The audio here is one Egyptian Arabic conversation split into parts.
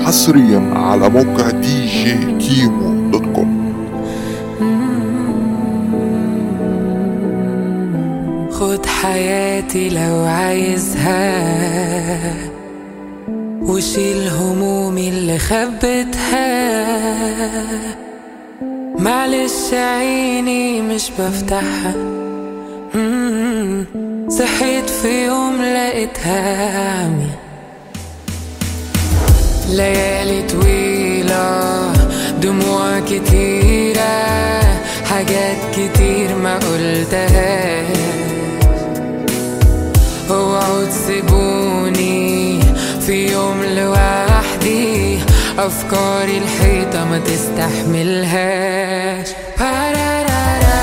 حصريا على موقع دي جي كيمو دوت كوم خد حياتي لو عايزها وشيل همومي اللي خبتها معلش عيني مش بفتحها مم. صحيت في يوم لقيتها عمية ليالي طويلة دموع كتيرة حاجات كتير ما قلتهاش اوعوا تسيبوني في يوم لوحدي افكاري الحيطة ما تستحملهاش بارارارا،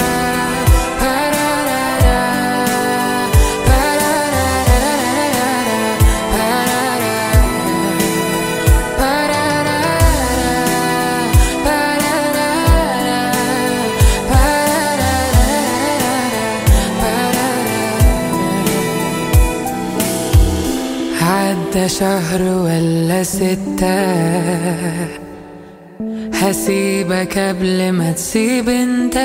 بارارارا، عدى شهر ولا ستة هسيبك قبل ما تسيب انت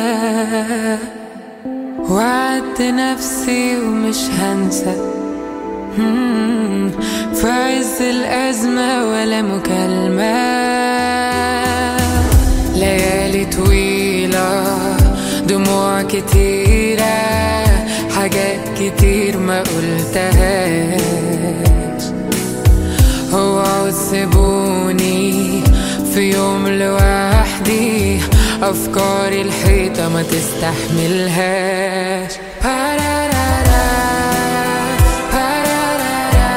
وعدت نفسي ومش هنسى مم، في عز الأزمة ولا مكالمة ليالي طويلة دموع كتيرة حاجات كتير ما قلتهاش اوعوا تسيبوني في يوم لوحدي افكاري الحيطة ما تستحملهاش بارارارا، بارارارا،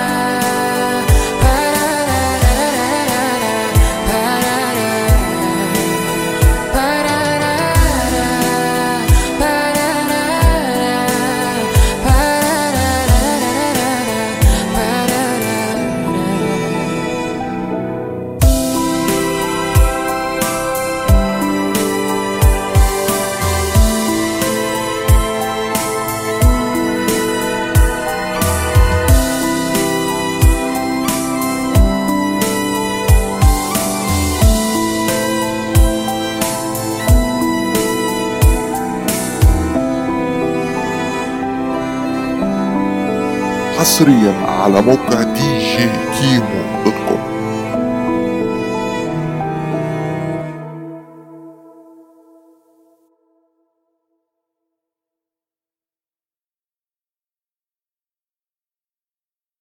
حصريا على موقع دي جي كيمو دوت كوم